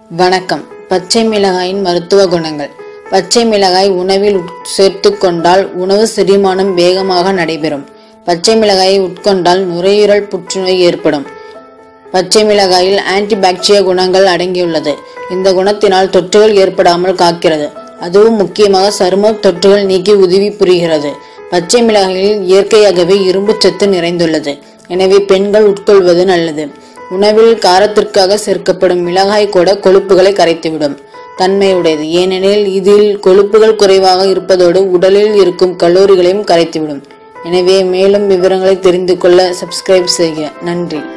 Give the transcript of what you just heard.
வணக்கம் பச்சை மிளகாயின் மருத்துவ குணங்கள் பச்சை மிளகாய் உணவில் உட்- சேர்த்துக் கொண்டால் உணவு செரிமானம் வேகமாக நடைபெறும் பச்சை மிளகாயை உட்கொண்டால் நுரையீரல் புற்றுநோய் ஏற்படும் பச்சை மிளகாயில் ஆன்டிபாக்டீரியா குணங்கள் அடங்கியுள்ளது இந்த குணத்தினால் தொற்றுகள் ஏற்படாமல் காக்கிறது அதுவும் முக்கியமாக சரும தொற்றுகள் நீக்கி உதவி புரிகிறது பச்சை மிளகாயில் இயற்கையாகவே இரும்புச் சத்து நிறைந்துள்ளது எனவே பெண்கள் உட்கொள்வது நல்லது உணவில் காரத்திற்காக சேர்க்கப்படும் மிளகாய் கூட கொழுப்புகளை கரைத்துவிடும் தன்மையுடையது ஏனெனில் இதில் கொழுப்புகள் குறைவாக இருப்பதோடு உடலில் இருக்கும் கலோரிகளையும் கரைத்துவிடும் எனவே மேலும் விவரங்களை தெரிந்து கொள்ள சப்ஸ்கிரைப் செய்க நன்றி